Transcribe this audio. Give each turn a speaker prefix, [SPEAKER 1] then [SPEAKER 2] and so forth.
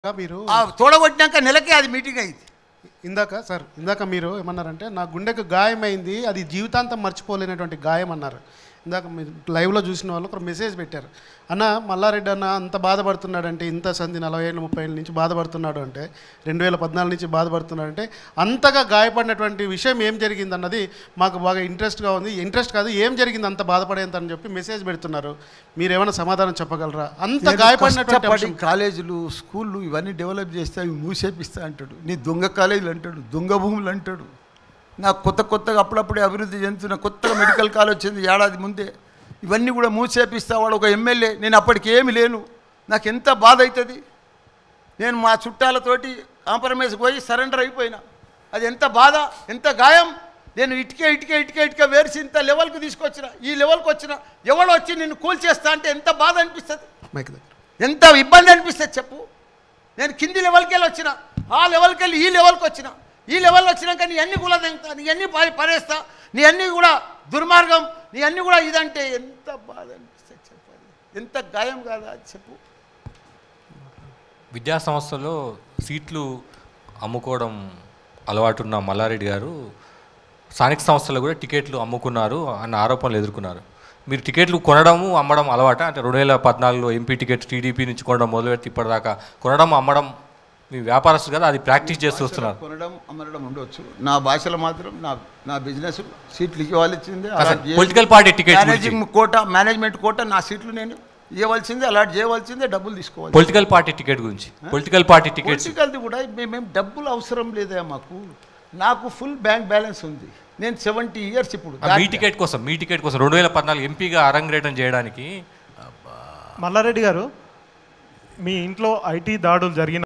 [SPEAKER 1] ఇంకా మీరు
[SPEAKER 2] ఆ తోడగొట్టినాక నెలకే అది మీటింగ్ అయింది
[SPEAKER 1] ఇందాక సార్ ఇందాక మీరు ఏమన్నారంటే నా గుండెకు గాయమైంది అది జీవితాంతం మర్చిపోలేనటువంటి గాయం అన్నారు ఇందాక మీరు లైవ్లో చూసిన వాళ్ళు ఒక మెసేజ్ పెట్టారు అన్న మల్లారెడ్డి అన్న అంత బాధపడుతున్నాడంటే ఇంత సంధి నలభై ఏళ్ళు ముప్పై ఏళ్ళ నుంచి బాధపడుతున్నాడు అంటే రెండు వేల పద్నాలుగు నుంచి బాధపడుతున్నాడు అంటే అంతగా గాయపడినటువంటి విషయం ఏం జరిగింది అన్నది మాకు బాగా ఇంట్రెస్ట్గా ఉంది ఇంట్రెస్ట్ కాదు ఏం జరిగింది అంత బాధపడేంత అని చెప్పి మెసేజ్ పెడుతున్నారు మీరు ఏమైనా సమాధానం చెప్పగలరా అంత
[SPEAKER 2] నేను
[SPEAKER 1] గాయపడినటువంటి
[SPEAKER 2] కష్టపడి
[SPEAKER 1] అంశం.
[SPEAKER 2] కాలేజీలు స్కూళ్ళు ఇవన్నీ డెవలప్ చేస్తే అవి మూసేపిస్తా అంటాడు నీ దొంగ కాలేజీలు అంటాడు దొంగ భూములు అంటాడు నాకు కొత్త కొత్తగా అప్పుడప్పుడే అభివృద్ధి చెందుతున్న కొత్తగా మెడికల్ కాలేజ్ వచ్చింది ఏడాది ముందే ఇవన్నీ కూడా మూసేపిస్తా వాడు ఒక ఎమ్మెల్యే నేను అప్పటికి ఏమి లేను నాకు ఎంత బాధ అవుతుంది నేను మా చుట్టాలతోటి కాంప్రమైజ్ పోయి సరెండర్ అయిపోయినా అది ఎంత బాధ ఎంత గాయం నేను ఇటుకే ఇటుకే ఇటుకే ఇటుకే వేర్చి ఇంత లెవెల్కి తీసుకొచ్చిన ఈ లెవెల్కి వచ్చిన ఎవడు వచ్చి నిన్ను కూల్చేస్తా అంటే ఎంత బాధ అనిపిస్తుంది
[SPEAKER 1] మైక్ దగ్గర
[SPEAKER 2] ఎంత ఇబ్బంది అనిపిస్తుంది చెప్పు నేను కింది లెవెల్కి వెళ్ళి వచ్చిన ఆ లెవెల్కి వెళ్ళి ఈ లెవెల్కి వచ్చిన ఈ లెవెల్ వచ్చినాక నీ అన్ని కూడా తెంగుతా నీ అన్ని పారి పరేస్తా నీ అన్ని కూడా దుర్మార్గం నీ అన్ని కూడా ఇదంటే ఎంత బాధ అనిపిస్తుంది చెప్పాలి ఎంత గాయం కాదా అది చెప్పు
[SPEAKER 3] విద్యా సంస్థల్లో సీట్లు అమ్ముకోవడం అలవాటున్న మల్లారెడ్డి గారు స్థానిక సంస్థలు కూడా టికెట్లు అమ్ముకున్నారు అన్న ఆరోపణలు ఎదుర్కొన్నారు మీరు టికెట్లు కొనడము అమ్మడం అలవాట అంటే రెండు వేల పద్నాలుగులో ఎంపీ టికెట్ టీడీపీ నుంచి కొనడం మొదలుపెట్టి ఇప్పటిదాకా కొనడం అమ్మడం మీ వ్యాపారస్తులు కదా అది ప్రాక్టీస్ చేస్తూ వస్తున్నారు
[SPEAKER 2] కొనడం అమ్మడం ఉండొచ్చు నా భాషలో మాత్రం నా నా బిజినెస్ సీట్లు ఇవ్వాల్సిందే
[SPEAKER 3] అసలు political party tickets గురించి.
[SPEAKER 2] మేనేజింగ్ కోట మేనేజ్మెంట్ కోట నా సీట్లు నేను ఇవ్వవలసిందే అలాంటి చేయవలసిందే డబ్బులు తీసుకోవాలి
[SPEAKER 3] పొలిటికల్ పార్టీ టికెట్ గురించి పొలిటికల్ పార్టీ టికెట్స్
[SPEAKER 2] పొలిటికల్ది కూడా మేమేం డబ్బులు అవసరం లేదా మాకు నాకు ఫుల్ బ్యాంక్ బ్యాలెన్స్ ఉంది నేను సెవెంటీ ఇయర్స్ ఇప్పుడు
[SPEAKER 3] మీ
[SPEAKER 2] దాటినా.
[SPEAKER 3] టికెట్ కోసం మీ టికెట్ కోసం రెండు వేల పద్నాలుగు ఎంపీగా అరంగేటం చేయడానికి
[SPEAKER 4] మల్లారెడ్డి గారు మీ ఇంట్లో ఐటీ దాడులు జరిగిన